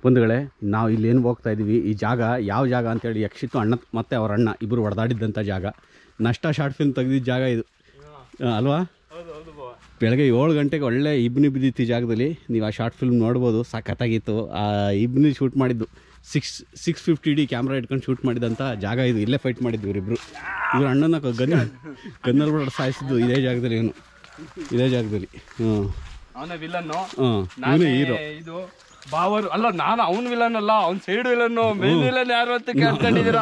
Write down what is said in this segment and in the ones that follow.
ಬಂಧುಗಳೇ ನಾವು ಇಲ್ಲೇನು ಹೋಗ್ತಾ ಇದ್ದೀವಿ ಈ ಜಾಗ ಯಾವ ಜಾಗ ಅಂತೇಳಿ ಯಕ್ಷಿತ್ತು ಅಣ್ಣ ಮತ್ತು ಅವ್ರ ಅಣ್ಣ ಇಬ್ಬರು ಹೊಡೆದಾಡಿದ್ದಂಥ ಜಾಗ ನಷ್ಟ ಶಾರ್ಟ್ ಫಿಲ್ಮ್ ತೆಗೆದಿದ್ದ ಜಾಗ ಇದು ಆ, ಅಲ್ವಾ ಬೆಳಗ್ಗೆ ಏಳು ಗಂಟೆಗೆ ಒಳ್ಳೆ ಇಬ್ನಿ ಬಿದ್ದಿತ್ತು ಈ ಜಾಗದಲ್ಲಿ ನೀವು ಆ ಶಾರ್ಟ್ ಫಿಲ್ಮ್ ನೋಡ್ಬೋದು ಸಖತ್ತಾಗಿತ್ತು ಆ ಇಬ್ನಿ ಶೂಟ್ ಮಾಡಿದ್ದು six six fifty D camera ಇಟ್ಕೊಂಡು ಶೂಟ್ ಮಾಡಿದಂಥ ಜಾಗ ಇದು ಇಲ್ಲೇ ಫೈಟ್ ಮಾಡಿದ್ವಿ ಇವರಿಬ್ಬರು ಇವ್ರ ಅಣ್ಣನ ಗನ್ ಗನ್ನಲ್ಲಿ ಬಿಡ ಸಾಯಿಸಿದ್ದು ಇದೇ ಜಾಗದಲ್ಲಿ ಇವನು ಇದೇ ಜಾಗದಲ್ಲಿ ಹ್ಞೂ ಅವನೇ ವಿಲನ್ನು ಹಾಂ ಇವನೇ ಹೀರೋ ಇದು ಬಾವರು ಅಲ್ಲ ನಾನು ಅವ್ನ್ ವಿಲನ್ ಅಲ್ಲ ಅವ್ನ್ ಸೈಡ್ ವಿಲನ್ ಮೇನ್ ವಿಲನ್ ಯಾರು ಅಂತ ಕೇಳ್ಕೊಂಡಿದ್ದೀರಾ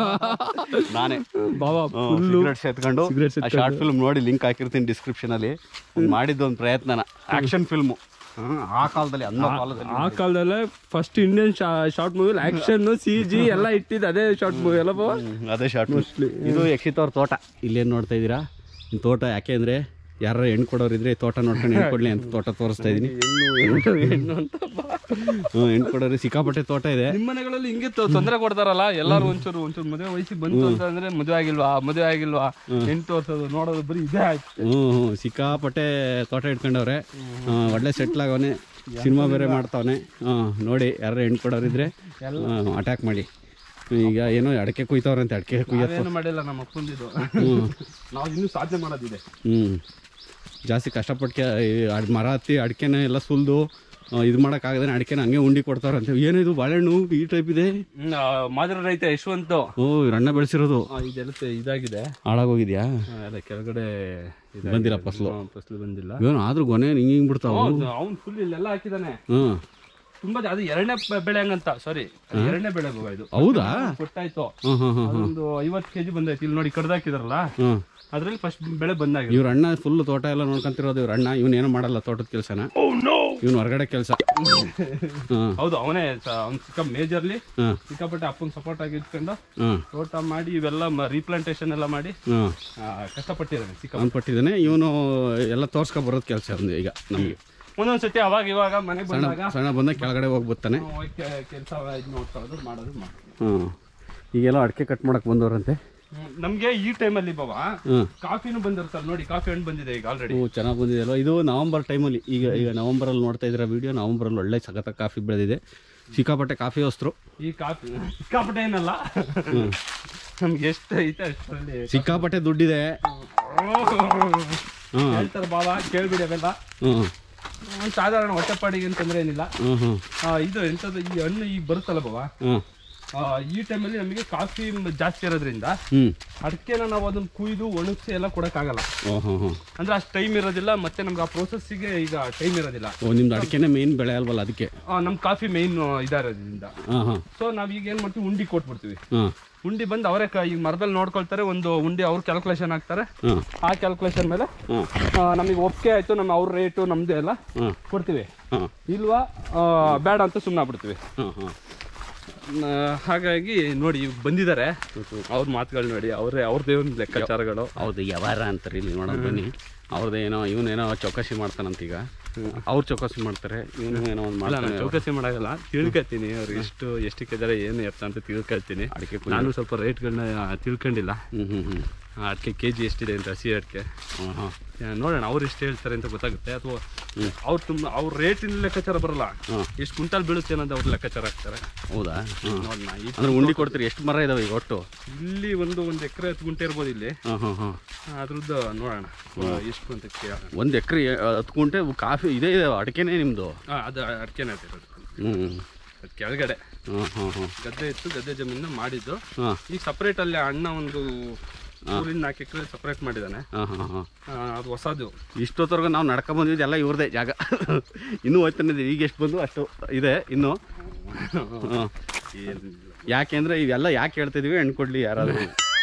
ನಾನೇ ಬಾವ ಸಿಗರೇಟ್ಸ್ ಎತ್ಕೊಂಡು ಆ ಶಾರ್ಟ್ ಫಿಲ್ಮ್ ನೋಡಿ ಲಿಂಕ್ ಹಾಕಿರ್ತೀನಿ ಡಿಸ್ಕ್ರಿಪ್ಷನ್ ಅಲ್ಲಿ ಅವ್ನು ಮಾಡಿದ್ದು ಒಂದು ಪ್ರಯತ್ನನ ಆಕ್ಷನ್ ಫಿಲ್ಮು ಆ ಕಾಲದಲ್ಲಿ ಅನ್ನೋ ಕಾಲದಲ್ಲಿ ಆ ಕಾಲದಲ್ಲೇ first Indian short movie action C G ಎಲ್ಲ ಇಟ್ಟಿದ್ದು ಅದೇ ಶಾರ್ಟ್ ಮೂವಿ ಅಲ್ಲ ಬಾವ ಹ್ಮ್, ಅದೇ ಶಾರ್ಟ್ ಇದು ಯಕ್ಷಿತ್ ಅವ್ರ ತೋಟ ಇಲ್ಲೇನು ನೋಡ್ತಾ ಇದ್ದೀರಾ ಈ ತೋಟ ಯಾಕೆ ಅಂದರೆ ಯಾರು ಹೆಣ್ಣು ಕೊಡೋರಿದ್ರೆ ಈ ತೋಟ ನೋಡ್ಕೊಂಡು ಹೆಣ್ಣು ಕೊಡಲಿ ಅಂತ ತೋಟ ತೋರಿಸ್ತಾ ಇದ್ದೀನಿ ಹೆಣ್ಣು ಅಂತ ಹ್ಞೂ ಹೆಣ್ಣು ಕೊಡೋರು ಸಿಕ್ಕಾಪಟ್ಟೆ ತೋಟ ಇದೆ ನಿಮ್ಮ ಮನೆಗಳಲ್ಲಿ ಹಿಂಗೆ ತೊ- ತೊಂದ್ರೆ ಕೊಡ್ತಾರಲ್ಲ ಎಲ್ಲಾರು ಒಂಚೂರು ಒಂಚೂರು ಮದುವೆ ವಯಸ್ಸಿಗೆ ಬಂತು ಅಂತ ಅಂದ್ರೆ ಮದುವೆ ಆಗಿಲ್ವಾ ಮದುವೆ ಆಗಿಲ್ವಾ ಹೆಣ್ಣು ತೋರ್ಸೋದು ನೋಡೋದು ಬರೀ ಇದೇ ಆಯ್ತು ಹ್ಞೂ ಹ್ಞೂ ಸಿಕ್ಕಾಪಟ್ಟೆ ತೋಟ ಇಟ್ಕೊಂಡವ್ರೆ ಆ, ಒಳ್ಳೆ ಸೆಟ್ಲ್ ಆಗವನೆ ಸಿನಿಮಾ ಬೇರೆ ಮಾಡ್ತಾವನೆ ಹಾಂ ನೋಡಿ ಯಾರು ಹೆಣ್ಣು ಕೊಡೋರಿದ್ರೆ ಅಟ್ಯಾಕ್ ಮಾಡಿ ಈಗ ಏನೋ ಅಡಕೆ ಕುಯ್ತವ್ರಂತೆ ಅಡಕೆ ಕುಯ್ಯತ್ತ ನಾವೇನು ಮಾಡಿಲ್ಲ ನಮ್ಮ ಅಪ್ಪಂದಿದ್ದು ಹ್ಞೂ ನಾವು ಇನ್ನೂ ಸಾಧನೆ ಮಾಡೋದಿದೆ ಹ್ಞೂ ಜಾಸ್ತಿ ಕಷ್ಟಪಟ್ಟು ಮರ ಹತ್ತಿ ಅಡಿಕೆನ ಎಲ್ಲ ಸುಲಿದು ಇದು ಮಾಡೋಕ್ಕಾಗದೇ ಅಡಿಕೆನ ಹಂಗೆ ಉಂಡಿ ಕೊಡ್ತಾರಂತೆ ಏನಿದು ಬಾಳೆಹಣ್ಣು ಈ ಟೈಪ್ ಇದೆ ಮಾದರ ರೈತ ಯಶವಂತ್ ಓ ಇವ್ರ ಅಣ್ಣ ಬೆಳೆಸಿರೋದು ಇದೆಲ್ಲ ಸ- ಇದಾಗಿದೆ ಹಾಳಾಗೋಗಿದ್ಯಾ ಆ, ಅಲ್ಲ ಕೆಳಗಡೆ ಇದಾಗಿದೆ. ಬಂದಿಲ್ಲ ಫಸಲು ಹಾ, ಫಸಲು ಬಂದಿಲ್ಲ ಏನು ಆದ್ರೂ ಗೊನೆ ಹಿಂಗೆ ಹಿಂಗೆ ಬಿಡ್ತಾವ ಅವ್ನು ಫುಲ್ ಇಲ್ಲೆಲ್ಲ ಹಾಕಿದಾನೆ ಹ್ಞೂ ತುಂಬಾ ಜಾ- ಅದು ಎರಡನೇ ಬೆ- ಬೆಳೆ ಹಂಗಂತ ಸಾರಿ ಎರಡನೇ ಬೆಳೆ ಬಾವ ಇದು ಹೌದಾ ಕೊಟ್ಟಾಯ್ತು ಹ್ಞೂ ಹ್ಞೂ ಹ್ಞೂ ಅದೊಂದು ಐವತ್ತು ಕೆಜಿ ಬಂದೈತಿ ಇಲ್ಲಿ ನೋಡಿ ಕಡ್ದಾಕಿದಾರಲ್ಲ ಹ್ಞೂ ಅದ್ರಲ್ಲಿ ಫಸ್ಟ್ ಬೆಳೆ ಬಂದಾಗಿದೆ ಇವ್ರ ಅಣ್ಣ ಫುಲ್ ತೋಟ ಎಲ್ಲ ನೋಡ್ಕೊಂತಿರೋದು ಇವ್ರ ಅಣ್ಣ ಇವನು ಏನೋ ಮಾಡಲ್ಲ ತೋಟದ ಕೆಲಸನ ಇವನು ಹೊರಗಡೆ ಕೆಲಸ ಹಾಂ ಹೌದು ಅವನೇ ಅವ್ನು ಸಿಕ್ಕ ಮೇಜರ್ಲಿ ಹಾಂ ಸಿಕ್ಕಾಪಟ್ಟೆ ಅಪ್ಪನ ಸಪೋರ್ಟ್ ಆಗಿ ಇಟ್ಕೊಂಡು ಹಾಂ ತೋಟ ಮಾಡಿ ಇವೆಲ್ಲ ರೀಪ್ಲಾಂಟೇಶನ್ ಎಲ್ಲ ಮಾಡಿ ಹಾಂ ಆ, ಕಷ್ಟಪಟ್ಟಿದ್ದಾನೆ ಸಿಕ್ಕ ಅವ್ನು ಪಟ್ಟಿದ್ದಾನೆ ಇವನು ಎಲ್ಲ ತೋರ್ಸ್ಕೊ ಬರೋದು ಕೆಲಸ ಈಗ ನಮಗೆ ಒಂದೊಂದ್ ಸತಿ ಅವಾಗ ಇವಾಗ ಮನೆಗೆ ಬಂದಾಗ ಸಣ್ಣ ಬಂದಾಗ ಕೆಳಗಡೆ ಹೋಗಿ ಬರ್ತಾನೆ ಕೆಲಸ ಇದು ನೋಡ್ಕೊಳ್ಳೋದು ಮಾಡೋದು ಮಾಡೋದು ಹ್ಞೂ ಈಗೆಲ್ಲ ಅಡಿಕೆ ಕಟ್ ಮಾಡಕ್ಕೆ ಬಂದವ್ರಂತೆ ನಮ್ಗೆ ಈ ಟೈಮಲ್ಲಿ ಬಾವ ಹ್ಞೂ ಕಾಫಿನೂ ಬಂದಿರ್ತಾರೆ ನೋಡಿ ಕಾಫಿ ಹಣ್ಣು ಬಂದಿದೆ ಈಗ ಆಲ್ರೆಡಿ ಹ್ಞೂ ಚೆನ್ನಾಗಿ ಬಂದಿದೆ ಅಲ್ವಾ ಇದು ನವಂಬರ್ ಟೈಮಲ್ಲಿ ಈಗ ಈಗ ನವಂಬರಲ್ಲಿ ನೋಡ್ತಾ ಇದ್ದೀರಾ ವಿಡಿಯೋ ನವಂಬರಲ್ಲಿ ಒಳ್ಳೆ ಸಖತ್ತ ಕಾಫಿ ಬೆಳೆದಿದೆ ಸಿಕ್ಕಾಪಟ್ಟೆ ಕಾಫಿ ಹೊಸ್ತರು ಈ ಕಾಫಿ ಸಿಕ್ಕಾಪಟ್ಟೆ ಏನಲ್ಲ ನಮ್ಗೆ ಎಷ್ಟು ಐತೆ ಅಷ್ಟರಲ್ಲಿ ಸಿಕ್ಕಾಪಟ್ಟೆ ದುಡ್ಡಿದೆ ಹ್ಞೂ ಹೇಳ್ತಾರೆ ಬಾವ ಕೇಳ್ಬಿಡಿ ಅವೆಲ್ಲ ಹ್ಞೂ ಹ್ಮ್, ಸಾಧಾರಣ ಹೊಟ್ಟೆಪಾಡಿಗೆ ಅಂತಂದ್ರೆ ಏನಿಲ್ಲ ಹ್ಞೂ ಹ್ಞೂ ಆ, ಇದು ಎಂಥದ್ದು ಈ ಹಣ್ಣು ಈಗ ಬರುತ್ತಲ್ಲ ಬಾವ ಹ್ಞೂ ಆ, ಈ ಟೈಮಲ್ಲಿ ನಮಗೆ ಕಾಫಿ ಮ್- ಜಾಸ್ತಿ ಇರೋದ್ರಿಂದ ಹ್ಞೂ ಅಡಿಕೆನ ನಾವು ಅದನ್ನ ಕುಯ್ದು ಒಣಗಿಸಿ ಎಲ್ಲ ಕೊಡಕ್ಕಾಗಲ್ಲ ಓ ಹ್ಞೂ ಹ್ಞೂ ಅಂದ್ರೆ ಅಷ್ಟು ಟೈಮ್ ಇರೋದಿಲ್ಲ ಮತ್ತೆ ನಮ್ಗೆ ಆ ಪ್ರೋಸೆಸ್ಸಿಗೆ ಈಗ ಟೈಮ್ ಇರೋದಿಲ್ಲ ಓ ನಿಮ್ದು ಅಡಿಕೆನೇ ಮೇನ್ ಬೆಳೆ ಅಲ್ವಲ್ಲ ಅದಕ್ಕೆ ಆ, ನಮ್ ಕಾಫಿ ಮೇಯ್ನ್ ಇದಾರೋದ್ರಿಂದ ಹಾಂ ಹಾಂ ಸೊ ನಾವ್ ಈಗ ಏನ್ ಮಾಡ್ತೀವಿ ಉಂಡಿ ಕೊಟ್ಬಿಡ್ತೀವಿ ಹಾಂ ಉಂಡಿ ಬಂದು ಅವರೇ ಕ- ಈಗ ಮರದಲ್ಲಿ ನೋಡ್ಕೊಳ್ತಾರೆ ಒಂದು ಉಂಡಿ ಅವ್ರು ಕ್ಯಾಲ್ಕುಲೇಷನ್ ಹಾಕ್ತಾರೆ ಹಾಂ ಆ ಕ್ಯಾಲ್ಕುಲೇಷನ್ ಮೇಲೆ ಹಾಂ ಆ, ನಮಗೆ ಒಪ್ಪಿಗೆ ಆಯ್ತು ನಮ್ಮ ಅವ್ರ ರೇಟು ನಮ್ದು ಎಲ್ಲ ಹಾಂ ಕೊಡ್ತೀವಿ ಹಾಂ ಇಲ್ವಾ ಆ, ಬೇಡ ಅಂತ ಸುಮ್ಮನೆ ಬಿಡ್ತೀವಿ ಹಾಂ ಹಾಂ ಹಾಗಾಗಿ ನೋಡಿ ಇವ್ ಬಂದಿದ್ದಾರೆ ಅವ್ರ ಮಾತುಗಳು ನೋಡಿ ಅವ್ರೇ ಅವ್ರದೇ ಒಂದು ಲೆಕ್ಕಾಚಾರಗಳು ಹೌದು ಯಾವಾರ ಅಂತಾರೆ ಇಲ್ಲಿ ನೋಡೋಣ ಬನ್ನಿ ಅವ್ರದ್ದು ಏನೋ ಇವನೇನೋ ಚೌಕಾಸಿ ಮಾಡ್ತಾನಂತ ಈಗ ಅವ್ರು ಚೌಕಾಸಿ ಮಾಡ್ತಾರೆ ಇವನು ಏನೋ ಒಂದು ಅಲ್ಲ ನಾನು ಮಾಡ್ತಾನೆ ಚೌಕಸಿ ಮಾಡಲ್ಲ ತಿಳ್ಕೊತೀನಿ ಅವ್ರು ಎಷ್ಟು ಎಷ್ಟಕ್ಕೆ ಇದಾರೆ ಏನು ಎತ್ತ ಅಂತ ತಿಳ್ಕೊಳ್ತೀನಿ ಅಡಿಕೆ ನಾನು ಸ್ವಲ್ಪ ರೇಟ್ಗಳನ್ನ ತಿಳ್ಕೊಂಡಿಲ್ಲ ಹ್ಞೂ ಹ್ಞೂ ಹ್ಞೂ ಅಡಿಕೆ ಕೆ ಜಿ ಎಷ್ಟಿದೆ ಅಂತ ಹಸಿ ಅಡಿಕೆ ಹಾಂ ಹಾಂ ನೋಡೋಣ ಅವ್ರು ಎಷ್ಟು ಹೇಳ್ತಾರೆ ಅಂತ ಗೊತ್ತಾಗುತ್ತೆ ಅಥವಾ ಅವ್ರು ತುಂಬ ಅವ್ರ ರೇಟಿನ ಲೆಕ್ಕಾಚಾರ ಬರಲ್ಲ ಹಾಂ ಎಷ್ಟು ಕ್ವಿಂಟಾಲ್ ಬೀಳುತ್ತೆ ಅನ್ನೋದು ಅವ್ರ ಲೆಕ್ಕಾಚಾರ ಹಾಕ್ತಾರೆ ಹೌದಾ ಹಾಂ ನೋಡೋಣ ಈ- ಅಂದ್ರೆ ಉಂಡಿ ಕೊಡ್ತೀರಿ ಎಷ್ಟು ಮರ ಇದಾವೆ ಈಗ ಒಟ್ಟು ಇಲ್ಲಿ ಒಂದು ಒಂದು ಎಕರೆ ಹತ್ತು ಗುಂಟೆ ಇರ್ಬೋದು ಇಲ್ಲಿ ಹಾಂ ಹಾಂ ಹಾಂ ಅದ್ರದ್ದು ನೋಡೋಣ ಎಷ್ಟು ಅಂತ ಕೇಳೋಣ ಒಂದು ಎಕರೆ ಹತ್ತು ಗುಂಟೆ ಕಾಫಿ ಇದೇ ಇದೆ ಅಡಿಕೆನೇ ನಿಮ್ಮದು ಆ, ಅದು ಅಡಿಕೆನೇ ಇರೋದು ಹ್ಞೂ ಅದು ಕೆಳಗಡೆ ಹಾಂ ಹಾಂ ಹಾಂ ಗದ್ದೆ ಇತ್ತು ಗದ್ದೆ ಜಮೀನ ಮಾಡಿದ್ದು ಹಾಂ ಈಗ ಸಪ್ರೇಟ್ ಅಲ್ಲಿ ಅಣ್ಣ ಒಂದು ಊರಿನ ನಾಲ್ಕು ಎಕರೆ ಸಪ್ರೇಟ್ ಮಾಡಿದ್ದಾನೆ ಹಾಂ ಹಾಂ ಹಾಂ ಆ, ಅದು ಹೊಸದು ಇಷ್ಟೊತ್ತವರೆಗೂ ನಾವು ನಡ್ಕೊ ಬಂದಿದ್ದು ಎಲ್ಲ ಇವ್ರದೇ ಜಾಗ ಇನ್ನೂ ಹೋಯ್ತಾನೆ ಈಗ ಎಷ್ಟು ಬಂದು ಅಷ್ಟು ಇದೆ ಇನ್ನು ಹಾಂ ಯಾಕೆಂದ್ರೆ ಇವೆಲ್ಲ ಯಾಕೆ ಹೇಳ್ತಿದೀವಿ ಹೆಣ್ಣು ಕೊಡ್ಲಿ ಯಾರಾದರೂ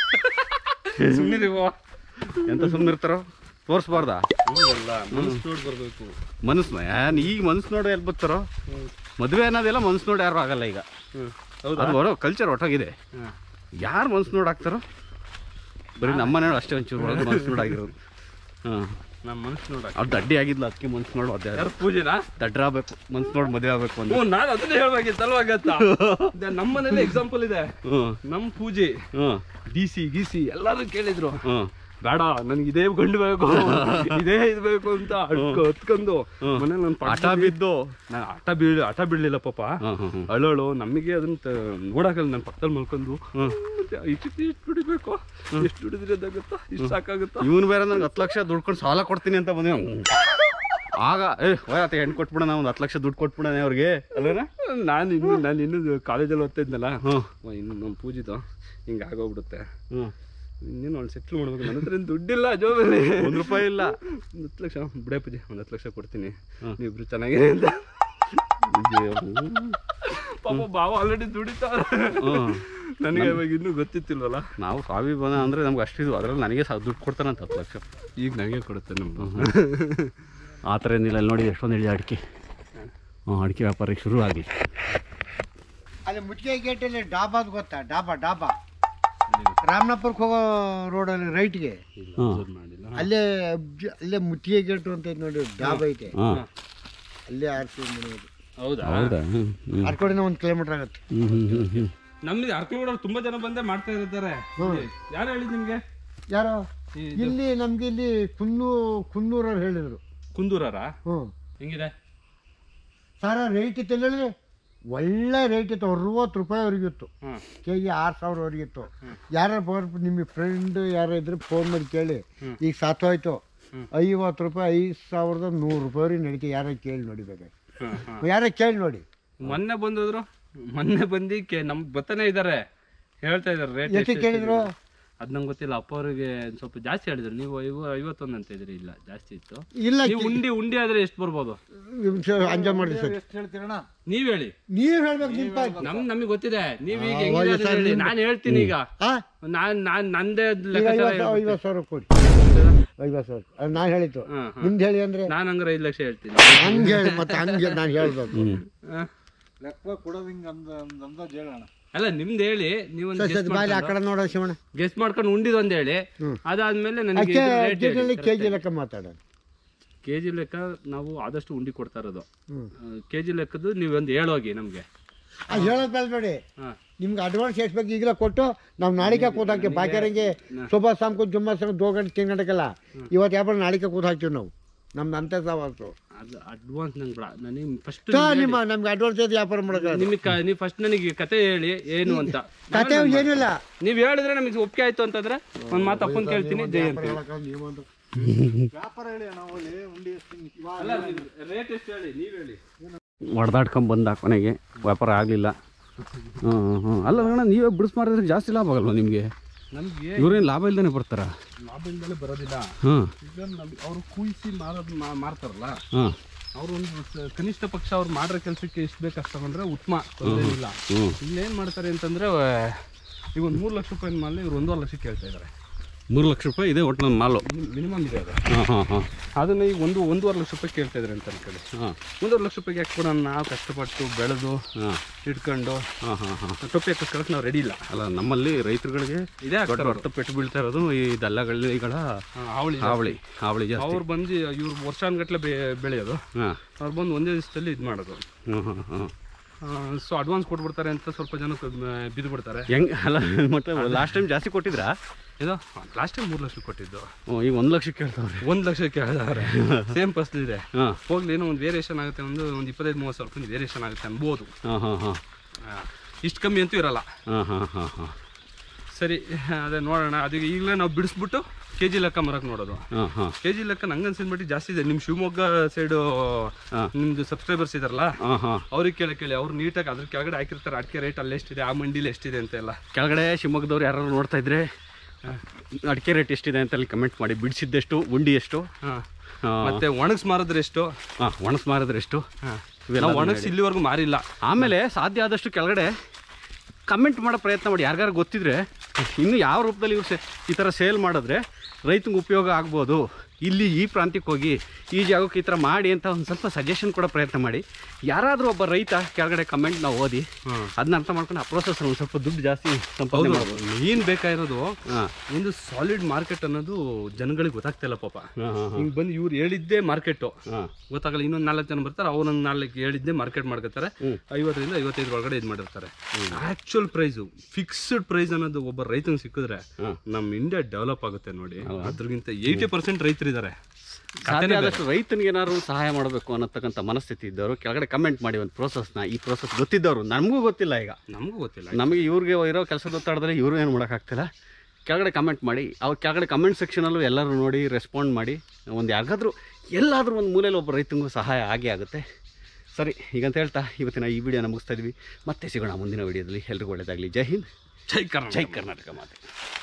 ಸುಮ್ಮನಿದೀವೋ ಎಂತ ಸುಮ್ಮನೆ ಇರ್ತಾರೋ ತೋರಿಸ್ಬಾರ್ದಾ ಎಲ್ಲ ಮನಸ್ಸು ನೋಡಿ ಬರ್ಬೇಕು ಮನಸ್ಸು ಏನ್ ಈಗ ಮನಸ್ಸು ನೋಡಿ ಎಲ್ಲಿ ಬರ್ತಾರೋ ಮದುವೆ ಅನ್ನೋದೆಲ್ಲ ಮನಸ್ಸು ನೋಡಿ ಯಾರು ಆಗಲ್ಲ ಈಗ ಹೌದಾ ಅದು ಹೊರೋ ಕಲ್ಚರ್ ಒಟ್ಟಾಗಿದೆ ಹಾಂ ಯಾರು ಮನಸ್ಸು ನೋಡಿ ಆಗ್ತಾರೋ ಬರೀ ನಮ್ಮ ಮನೆ ಅಷ್ಟೇ ಒಂಚೂರು ಒಳಗೆ ಮನಸ್ಸು ನೋಡಾಗಿರೋದು ಹಾಂ ನಮ್ಮ ಮನಸ್ಸು ನೋಡ ಅವ್ರು ದಡ್ಡಿ ಆಗಿದ್ಲ ಅದಕ್ಕೆ ಮನಸ್ಸು ನೋಡು ಅದೇ ಯಾರು ಪೂಜೆನಾ ದಡ್ರ ಆಗ್ಬೇಕು ಮನಸ್ಸು ನೋಡಿ ಮದುವೆ ಆಗ್ಬೇಕು ಅಂತ ಹ್ಞೂ ನಾನು ಅದನ್ನೇ ಹೇಳ್ಬೇಕಿತ್ತಲ್ವಾ ಗತ್ತಾ ನಮ್ಮ ಮನೇಲಿ ಎಕ್ಸಾಂಪಲ್ ಇದೆ ಹ್ಞೂ ನಮ್ಮ ಪೂಜೆ ಹ್ಞೂ ಡಿ ಸಿ ಗಿ ಸಿ ಎಲ್ಲರೂ ಕೇಳಿದ್ರು ಹ್ಞೂ ಬೇಡ ನನಗೆ ಇದೇ ಗಂಡು ಬೇಕು ಇದೇ ಇದು ಬೇಕು ಅಂತ ಅಡ್ಕ- ಹತ್ಕೊಂಡು ಮನೆ ನನ್ನ ಆಟ ಬಿದ್ದು ನಾನು ಆಟ ಬೀಳ್ ಆಟ ಬೀಳಲಿಲ್ಲ ಪಾಪ ಹಾಂ ಹಾಂ ಹಾಂ ಅಳೋಳು ನಮಗೆ ಅದನ್ನ ತ- ನೋಡಕ್ಕಲ್ಲ ನನ್ನ ಪಕ್ಕದಲ್ಲಿ ಮಲ್ಕೊಂಡು ಮತ್ತೆ ಇಷ್ಟು ಇಷ್ಟು ದುಡಿಬೇಕು ಎಷ್ಟು ದುಡಿದ್ರೆ ಅದಾಗುತ್ತಾ ಇಷ್ಟು ಸಾಕಾಗುತ್ತಾ ಇವನು ಬೇರೆ ನನಗೆ ಹತ್ತು ಲಕ್ಷ ದುಡ್ಡು ಕೊಟ್ಟು ಸಾಲ ಕೊಡ್ತೀನಿ ಅಂತ ಬಂದಿ ಆಗ ಏ ಹೋಯತ್ತೆ ಹೆಣ್ಣು ಕೊಟ್ಬಿಡೋಣ ಒಂದು ಹತ್ತು ಲಕ್ಷ ದುಡ್ಡು ಕೊಟ್ಬಿಡೋಣ ಅವ್ರಿಗೆ ಅಲ್ಲೇನ ನಾನು ಇನ್ನು ನಾನು ಇನ್ನು ಕಾಲೇಜಲ್ಲಿ ಓದ್ತಾ ಇದ್ನಲ್ಲ ಹ್ಞೂ ಇನ್ನು ನಮ್ಮ ಪೂಜಿದು ಹಿಂಗೆ ಆಗೋಗ್ಬಿಡುತ್ತೆ ಹ್ಞೂ ಇನ್ನೇನು ಅವ್ಳು ಸೆಟ್ಲ್ ಮಾಡ್ಬೇಕು ನನ್ನ ಹತ್ರ ಏನ್ ದುಡ್ಡಿಲ್ಲ ಜೋಬಲ್ಲಿ ಒಂದು ರೂಪಾಯಿ ಇಲ್ಲ ಒಂದು ಹತ್ತು ಲಕ್ಷ ಬಿಡೇ ಪೂಜೆ ಒಂದು ಹತ್ತು ಲಕ್ಷ ಕೊಡ್ತೀನಿ ಹ್ಮ್. ನೀವಿಬ್ರು ಚೆನ್ನಾಗಿದೆ ಅಂತ ಪಾಪ ಬಾವ ಆಲ್ರೆಡಿ ದುಡಿತಾರೆ ಹ್ಞೂ ನನಗೆ ಇವಾಗ ಇನ್ನೂ ಗೊತ್ತಿತ್ತಿಲ್ವಲ್ಲ ನಾವು ಸ್ವಾಭಿಮಾನ ಅಂದರೆ ನಮ್ಗೆ ಅಷ್ಟಿದು ಅದರಲ್ಲಿ ನನಗೆ ಸಹ ದುಡ್ಡು ಕೊಡ್ತಾರಂತ ಹತ್ತು ಲಕ್ಷ ಈಗ ನನಗೆ ಕೊಡುತ್ತೆ ನಮ್ದು ಆ ಥರ ಏನಿಲ್ಲ ಅಲ್ಲಿ ನೋಡಿ ಎಷ್ಟೊಂದು ಹೇಳಿ ಅಡಿಕೆ ಹ್ಞೂ ಅಡಿಕೆ ವ್ಯಾಪಾರ ಶುರು ಆಗಲಿ ಅಲ್ಲಿ ಮುಟ್ಟಿಗೆ ಗೇಟಲ್ಲಿ ಡಾಬಾದ್ ಗೊತ್ತಾ ಡಾಬಾ ಡಾಬಾ ರಾಮನಾಪುರಕ್ಕೆ ಹೋಗೋ ರೋಡಲ್ಲಿ ರೈಟ್ಗೆ ಹಾಂ ಮಾಡಿಲ್ಲ ಅಲ್ಲೇ ಅಬ್ಜ- ಅಲ್ಲೇ ಮುಟ್ಟಿಗೆ ಗೇಟು ಅಂತ ಐತೆ ನೋಡಿ ಡಾಬಾ ಐತೆ ಹಾಂ ಅಲ್ಲೇ ಆರ್ಸಿ ಮನೆಯದು ಹೌದಾ ಹೌದಾ ಹ್ಞೂ ಹ್ಞೂ ಆ ಕಡೆನೇ ಒಂದು ಕಿಲೋಮೀಟರ್ ಆಗುತ್ತೆ ಹ್ಞೂ ಹ್ಞೂ ಹ್ಞೂ ನಮ್ದು ಅರ್ಕಲ್ಗೂಡಲ್ಲಿ ತುಂಬಾ ಜನ ಬಂದೇ ಮಾಡ್ತಾ ಇರ್ತಾರೆ ಯಾರು ಹೇಳಿದ್ ನಿಮ್ಗೆ ಯಾರೋ ಈ- ಇಲ್ಲಿ ನಮ್ಗೆ ಇಲ್ಲಿ ಕುನ್ನೂ ಕುನ್ನೂರವ್ರು ಹೇಳಿದ್ರು ಕುಂದೂರಾರ ಹ್ಞೂ ಹೆಂಗಿದೆ ಸರ ರೇಟ್ ಇತ್ತು ಹೇಳಿದ್ರೆ ಒಳ್ಳೆ ರೇಟ್ ಇತ್ತು ಅರವತ್ತು ರೂಪಾಯಿವರೆಗೆ ಇತ್ತು ಹ್ಮ್ ಕೆ ಜಿ ಆರು ಸಾವಿರವರೆಗೆ ಇತ್ತು ಯಾರು ಬರ್ ನಿಮ್ಮ ಫ್ರೆಂಡ್ ಯಾರು ಇದ್ರೆ ಫೋನ್ ಮಾಡಿ ಕೇಳಿ ಈಗ ಸಾತೋಯ್ತು ಐವತ್ತು ರೂಪಾಯಿ ಐದು ಸಾವಿರದ ನೂರು ರೂಪಾಯಿ ನಡಿಕೆ ಯಾರ ಕೇಳಿ ನೋಡಿ ಬೇಕಾದ್ರೆ ಹ್ಮ್, ಹ್ಮ್. ಯಾರ ಕೇಳಿ ನೋಡಿ ಮೊನ್ನೆ ಬಂದಿದ್ರು ಮೊನ್ನೆ ಬಂದು ಕೆ ನಮ್ ಬರ್ತಾನೆ ಇದಾರೆ ಹೇಳ್ತಾ ಇದಾರೆ ರೇಟ್ ಎಷ್ಟು ಕೇಳಿದ್ರು ಅದ್ ನಂಗೆ ಗೊತ್ತಿಲ್ಲ ಅಪ್ಪ ಅವ್ರಿಗೆ ಸ್ವಲ್ಪ ಜಾಸ್ತಿ ಹೇಳಿದ್ರು ನೀವು ಐವ ಐವತ್ತೊಂದು ಅಂತ ಇದ್ರಿ ಇಲ್ಲ ಜಾಸ್ತಿ ಇತ್ತು ಇಲ್ಲ ನೀವು ಉಂಡಿ ಉಂಡಿ ಆದ್ರೆ ಎಷ್ಟು ಬರ್ಬೋದು ಅಂಜ ಮಾಡಿ ಸರ್ ನೀವ್ ಹೇಳಿ ನೀವ್ ಹೇಳ್ಬೇಕು ನಿಮ್ಮ ಪಾಯ್ ನಮ್ ನಮಗೆ ಗೊತ್ತಿದೆ ನೀವ್ ಈಗ ಹೆಂಗಿದೆ ಅದನ್ನ ಹೇಳಿ ನಾನು ಹೇಳ್ತೀನಿ ಈಗ ಹಾ ನಾನ್ ನಾನ್ ನಂದೇ ಈಗ ಲೆಕ್ಕಾಚಾರ ಐವತ್ತು ಹೇಳ್ಬಿಡ್ತೀನಿ. ಐವತ್ತು ಸಾವಿರ ಕೊಡಿ ಐವತ್ತು ಸಾವಿರ ಅದು ನಾನು ಹೇಳಿದ್ದು ಹ್ಮ್, ಹ್ಮ್. ನಿಮ್ದು ಹೇಳಿ ಅಂದ್ರೆ ನಾನ್ ಹಂಗಾರೆ ಐದು ಲಕ್ಷ ಹೇಳ್ತೀನಿ ಹಂಗೆ ಹೇಳಿ ಮತ್ತೆ ಹಂಗೆ ನಾನು ಹೇಳ್ಬೇಕು ಹ? ಲೆಕ್ಕ ಕೊಡೋದು ಹಿಂಗೆ ಅಂದ ಅಂದಾಜು ಹೇಳೋಣ ಅಲ್ಲ ನಿಮ್ದು ಹೇಳಿ ನೀವು ಸರಿ ಸರಿ ಬಾಯ್ಲಿ ಆ ಕಡೆ ನೋಡೋ ಶಿವಣ್ಣ ಗೆಸ್ಟ್ ಮಾಡ್ಕೊಂಡು ಉಂಡಿದ್ ಒಂದ್ ಹೇಳಿ ಅದಾದ್ಮೇಲೆ ನನಗೆ ಅಕ್ಕೆ ಕೆ ಜಿ ಲೆಕ್ಕ ಮಾತಾಡೋಣ ಕೆ ಜಿ ಲೆಕ್ಕ ನಾವು ಆದಷ್ಟು ಉಂಡಿ ಕೊಡ್ತಾ ಇರೋದು ಹ್ಮ್. ಕೆ ಜಿ ಲೆಕ್ಕದ್ದು ನೀವೊಂದು ಹೇಳೋಗಿ ನಮಗೆ ಅದು ಹೇಳೋದು ಬೇಡ ನೋಡಿ ಹಾಂ ನಿಮ್ಗೆ ಅಡ್ವಾನ್ಸ್ ಎಷ್ಟು ಬೇಕು ಈಗಲೇ ಕೊಟ್ಟು ನಾವು ನಾಳಿಕೆ ಕೂತ್ ಹಾಕ್ತೀವಿ ಬಾಕಿರಂಗೆ ಸುಬಾ ಸಾಮ್ಕು ಜುಮ್ಮಾ ಸಾಮ್ ದೋ ಗಂಟೆ ತಿಂಗ್ ಗಂಟೆಗೆಲ್ಲ ಇವತ್ತು ಯಾವಾಗ ನಾಳಿಕೆ ಕೂತ್ ಹಾಕ್ತೀವಿ ನಾವು ನಮ್ದು ಅಂತ ಸವಾಸು ಅದು ಅಡ್ವಾನ್ಸ್ ನಂಗೆ ಬೇಡ ನನಗೆ ಫಸ್ಟ್ ನಿಮ್ಮ ನಮ್ಗೆ ಅಡ್ವಾನ್ಸ್ ಐತೆ ವ್ಯಾಪಾರ ಮಾಡೋಕೆ ನಿಮಗೆ ನೀವು ಫಸ್ಟ್ ನನಗೆ ಕತೆ ಹೇಳಿ ಏನು ಅಂತ ಕತೆ ಏನಿಲ್ಲ ನೀವು ಹೇಳಿದ್ರೆ ನಮಗೆ ಒಪ್ಪಿಗೆ ಆಯ್ತು ಅಂತಂದ್ರೆ ಒಂದು ಮಾತು ಅಪ್ಪನ್ ಕೇಳ್ತೀನಿ ಜೈ ಅಂತ ಹೇಳಿ. ವ್ಯಾಪಾರ ಹೇಳಿ ನಾವು ಅಲ್ಲಿ ಉಂಡಿ ಎಷ್ಟು ಇವಾಗ ಅಲ್ಲ ರೇಟ್ ಎಷ್ಟು ಹೇಳಿ ನೀವು ಹೇಳಿ ಹೊಡೆದಾಡ್ಕೊಂಡ್ ಬಂದ ಕೊನೆಗೆ ವ್ಯಾಪಾರ ಆಗಲಿಲ್ಲ ಹ್ಞೂ ಹ್ಞೂ ಅಲ್ಲ ಅಣ್ಣ ನೀವೇ ಬಿಡಿಸ್ ಮಾರಿದ್ರೆ ಜಾಸ್ತಿ ಲಾಭ ಆಗಲ್ವಾ ನಿಮಗೆ ನಮಗೆ ಇವ್ರೇನು ಲಾಭ ಇಲ್ದೇ ಬರ್ತಾರ ಲಾಭದಿಂದಲೇ ಬರೋದಿಲ್ಲ ಹಾಂ ಈಗ ನಮ್ಗೆ ಅವರು ಕುಯಿಸಿ ಮಾರೋದು ಮಾ- ಮಾರ್ತಾರಲ್ಲ ಹಾಂ ಅವ್ರು ಒಂದು ಸ- ಕನಿಷ್ಠ ಪಕ್ಷ ಅವ್ರು ಮಾಡಿರೋ ಕೆಲಸಕ್ಕೆ ಎಷ್ಟು ಬೇಕು ಅಷ್ಟು ತಗೊಂಡ್ರೆ ಉತ್ತಮ ತೊಂದರೆ ಇಲ್ಲ ಹ್ಞೂ ಇಲ್ಲಿ ಏನು ಮಾಡ್ತಾರೆ ಅಂತಂದ್ರೆ ಈಗ ಒಂದು ಮೂರು ಲಕ್ಷ ರೂಪಾಯಿ ಮೇಲೆ ಇವ್ರು ಒಂದೂವರೆ ಲಕ್ಷಕ್ಕೆ ಕೇಳ್ತಾ ಇದ್ದಾರೆ ಮೂರು ಲಕ್ಷ ರೂಪಾಯಿ ಇದೆ ಒಟ್ಟು ನನ್ನ ಮಾಲು ಮಿನಿಮಮ್ ಇದೆ ಅದು ಹಾಂ ಹಾಂ ಹಾಂ ಅದನ್ನ ಈಗ ಒಂದು ಒಂದೂವರೆ ಲಕ್ಷ ರೂಪಾಯಿ ಕೇಳ್ತಾ ಇದ್ದಾರೆ ಅಂತ ಅನ್ಕೊಳ್ಳಿ ಹಾಂ ಒಂದೂವರೆ ಲಕ್ಷ ರೂಪಾಯಿಗೆ ಯಾಕೆ ಕೊಡೋಣ ನಾವು ಕಷ್ಟಪಟ್ಟು ಬೆಳೆದು ಹಾಂ ಇಟ್ಕೊಂಡು ಹಾಂ ಹಾಂ ಹಾಂ ಟೊಪ್ಪಿ ಹಾಕಿಸ್ಕೊಳಕ್ಕೆ ನಾವು ರೆಡಿ ಇಲ್ಲ ಅಲ್ಲ ನಮ್ಮಲ್ಲಿ ರೈತರುಗಳಿಗೆ ಇದೇ ದೊಡ್ಡ ಆಗ್ತಾರೆ ಹೊತ್ತು ಪೆಟ್ಟು ಬೀಳ್ತಾ ಇರೋದು ಈ ದಲ್ಲಗಳಿಗಳ ಅವಳಿ ಹಾವಳಿ ಹಾವಳಿ ಜಾಸ್ತಿ ಅವ್ರು ಬಂದು ಇವ್ರು ವರ್ಷಾನ್ಗಟ್ಲೆ ಬೆ ಬೆಳೆಯೋದು ಹಾಂ ಅವ್ರು ಬಂದು ಒಂದೇ ದಿವಸದಲ್ಲಿ ಇದು ಮಾಡೋದು ಹ್ಞೂ ಹಾಂ ಹಾಂ ಸೊ ಅಡ್ವಾನ್ಸ್ ಕೊಟ್ಬಿಡ್ತಾರೆ ಅಂತ ಸ್ವಲ್ಪ ಜನ ಬಿದ್ದು ಬಿಡ್ತಾರೆ ಹೆಂಗೆ ಅಲ್ಲ ಮತ್ತೆ ಲಾಸ್ಟ್ ಟೈಮ್ ಜಾಸ್ತಿ ಕೊಟ್ಟಿದ್ರಾ ಇದು ಲಾಸ್ಟ್ ಟೈಮ್ ಮೂರು ಲಕ್ಷ ಕೊಟ್ಟಿದ್ದು ಹ್ಞೂ ಈಗ ಒಂದು ಲಕ್ಷಕ್ಕೆ ಕೇಳ್ತಾವ್ರೆ ಒಂದು ಲಕ್ಷ ಕೇಳಿದಾರೆ ಸೇಮ್ ಫಸ್ಟ್ ಇದೆ ಹಾಂ ಹೋಗ್ಲಿ ಏನೋ ಒಂದು ವೇರಿಯೇಷನ್ ಆಗುತ್ತೆ ಒಂದು ಒಂದು ಇಪ್ಪತ್ತೈದು ಮೂವತ್ತು ಸಾವಿರ ರೂಪಾಯಿ ವೇರಿಯೇಷನ್ ಆಗುತ್ತೆ ಅನ್ಬೋದು ಹಾಂ ಹಾಂ ಹಾಂ ಇಷ್ಟು ಕಮ್ಮಿ ಅಂತೂ ಇರಲ್ಲ ಹಾಂ ಹಾಂ ಹಾಂ ಹಾಂ ಸರಿ ಅದೇ ನೋಡೋಣ ಅದಕ್ಕೆ ಈಗಲೇ ನಾವು ಬಿಡಿಸ್ಬಿಟ್ಟು ಕೆ ಜಿ ಲೆಕ್ಕ ಮರಕ್ಕೆ ನೋಡೋದು ಹಾಂ ಹಾಂ ಕೆ ಜಿ ಲೆಕ್ಕ ನಂಗೆ ಅನ್ಸಿದ ಮಟ್ಟಿಗೆ ಜಾಸ್ತಿ ಇದೆ ನಿಮ್ಮ ಶಿವಮೊಗ್ಗ ಸೈಡು ಹಾ. ನಿಮ್ದು ಸಬ್ಸ್ಕ್ರೈಬರ್ಸ್ ಇದಾರಲ್ಲ ಹಾಂ ಹಾಂ ಅವ್ರಿಗೆ ಕೇಳಿ ಕೇಳಿ ಅವ್ರು ನೀಟಾಗಿ ಅದ್ರ ಕೆಳಗಡೆ ಹಾಕಿರ್ತಾರೆ ಅಡಿಕೆ ರೇಟ್ ಅಲ್ಲಿ ಎಷ್ಟಿದೆ ಆ ಮಂಡಿಲಿ ಎಷ್ಟಿದೆ ಅಂತ ಎಲ್ಲ ಕೆಳಗಡೆ ಶಿವಮೊಗ್ಗದವ್ರು ಯಾರು ನೋಡ್ತಾ ಇದ್ರೆ ಅಡಿಕೆ ರೇಟ್ ಎಷ್ಟಿದೆ ಅಂತ ಅಲ್ಲಿ ಕಮೆಂಟ್ ಮಾಡಿ ಬಿಡಿಸಿದ್ದೆಷ್ಟು ಉಂಡಿ ಎಷ್ಟು ಹಾಂ ಹಾಂ ಮತ್ತೆ ಒಣಗಿಸ್ ಮಾರಿದ್ರೆ ಎಷ್ಟು ಹಾಂ ಒಣಸ್ ಮಾರಿದ್ರೆ ಎಷ್ಟು ಇವೆಲ್ಲ ನಾವು ಒಣಗಿಸಿ ಇಲ್ಲಿವರೆಗೂ ಮಾರಿಲ್ಲ ಆಮೇಲೆ ಸಾಧ್ಯ ಆದಷ್ಟು ಕೆಳಗಡೆ ಕಮೆಂಟ್ ಮಾಡೋ ಪ್ರಯತ್ನ ಮಾಡಿ ಯಾರಿಗಾರು ಗೊತ್ತಿದ್ರೆ ಇನ್ನು ಯಾವ ರೂಪದಲ್ಲಿ ಇವ್ರು ಸೇ ಈ ಥರ ಸೇಲ್ ಮಾಡಿದ್ರೆ ರೈತಂಗೆ ಉಪಯೋಗ ಆಗ್ಬೋದು ಇಲ್ಲಿ ಈ ಪ್ರಾಂತ್ಯಕ್ಕೆ ಹೋಗಿ ಈ ಜಾಗಕ್ಕೆ ಈ ಥರ ಮಾಡಿ ಅಂತ ಒಂದು ಸ್ವಲ್ಪ ಸಜೆಷನ್ ಕೊಡೋ ಪ್ರಯತ್ನ ಮಾಡಿ ಯಾರಾದರೂ ಒಬ್ಬ ರೈತ ಕೆಳಗಡೆ ಕಮೆಂಟ್ ನಾವು ಓದಿ ಅದನ್ನ ಅರ್ಥ ಮಾಡ್ಕೊಂಡು ಆ ಪ್ರೋಸೆಸ್ ಒಂದು ಸ್ವಲ್ಪ ದುಡ್ಡು ಜಾಸ್ತಿ ಸಂಪಾದನೆ ಮಾಡ್ಬೋದು ಮೇನ್ ಬೇಕಾಗಿರೋದು ಹಾಂ ಒಂದು ಸಾಲಿಡ್ ಮಾರ್ಕೆಟ್ ಅನ್ನೋದು ಜನಗಳಿಗೆ ಗೊತ್ತಾಗ್ತಿಲ್ಲ ಪಾಪ ಹಾಂ ಹಾಂ ಹಿಂಗ್ ಬಂದು ಇವ್ರು ಹೇಳಿದ್ದೇ ಮಾರ್ಕೆಟ್ ಹಾಂ ಗೊತ್ತಾಗಲ್ಲ ಇನ್ನೊಂದು ನಾಲ್ಕು ಜನ ಬರ್ತಾರೆ ಅವ್ರೊಂದು ನಾಲ್ಕು ಹೇಳಿದ್ದೇ ಮಾರ್ಕೆಟ್ ಮಾಡ್ಕೊತಾರೆ ಐವತ್ತರಿಂದ ಐವತ್ತೈದು ಒಳಗಡೆ ಇದು ಮಾಡಿರ್ತಾರೆ ಆಕ್ಚುಯಲ್ ಪ್ರೈಸು ಫಿಕ್ಸ್ಡ್ ಪ್ರೈಸ್ ಅನ್ನೋದು ಒಬ್ಬ ರೈತಂಗೆ ಸಿಕ್ಕಿದ್ರೆ ನಮ್ಮ ಇಂಡಿಯಾ ಡೆವಲಪ್ ಆಗುತ್ತೆ ನೋಡಿ ಅದ್ರಗಿಂತ ಏಯ್ಟಿ ಪರ್ಸೆಂಟ್ ರೈತರಿದ್ದಾರೆ ಸಾಧ್ಯ ಆದಷ್ಟು ರೈತನಿಗೆ ಏನಾದ್ರು ಸಹಾಯ ಮಾಡಬೇಕು ಅನ್ನತಕ್ಕಂಥ ಮನಸ್ಥಿತಿ ಇದ್ದವರು ಕೆಳಗಡೆ ಕಮೆಂಟ್ ಮಾಡಿ ಒಂದು ಪ್ರೋಸೆಸ್ನ ಈ ಪ್ರೋಸೆಸ್ ಗೊತ್ತಿದ್ದವರು ನಮಗೂ ಗೊತ್ತಿಲ್ಲ ಈಗ ನಮಗೂ ಗೊತ್ತಿಲ್ಲ ನಮಗೆ ಇವ್ರಿಗೆ ಇರೋ ಕೆಲಸದ ಒತ್ತಡದಲ್ಲಿ ಇವರು ಏನು ಮಾಡೋಕ್ಕಾಗ್ತಿಲ್ಲ ಕೆಳಗಡೆ ಕಮೆಂಟ್ ಮಾಡಿ ಅವ್ರು ಕೆಳಗಡೆ ಕಮೆಂಟ್ ಸೆಕ್ಷನಲ್ಲೂ ಎಲ್ಲರೂ ನೋಡಿ ರೆಸ್ಪಾಂಡ್ ಮಾಡಿ ಒಂದು ಯಾರಿಗಾದ್ರೂ ಎಲ್ಲಾದರೂ ಒಂದು ಮೂಲೆಯಲ್ಲಿ ಒಬ್ಬ ರೈತನಿಗೂ ಸಹಾಯ ಆಗೇ ಆಗುತ್ತೆ ಸರಿ ಈಗಂತ ಹೇಳ್ತಾ ಇವತ್ತಿನ ಈ ವಿಡಿಯೋನ ಮುಗಿಸ್ತಾ ಇದ್ವಿ ಮತ್ತೆ ಸಿಗೋಣ ಮುಂದಿನ ವಿಡಿಯೋದಲ್ಲಿ ಎಲ್ರಿಗೂ ಒಳ್ಳೆಯದಾಗಲಿ ಜೈ ಹಿಂದ್ ಜೈ ಕರ್ನಾಟಕ ಜೈ ಕರ್ನಾಟಕ ಮಾತೆ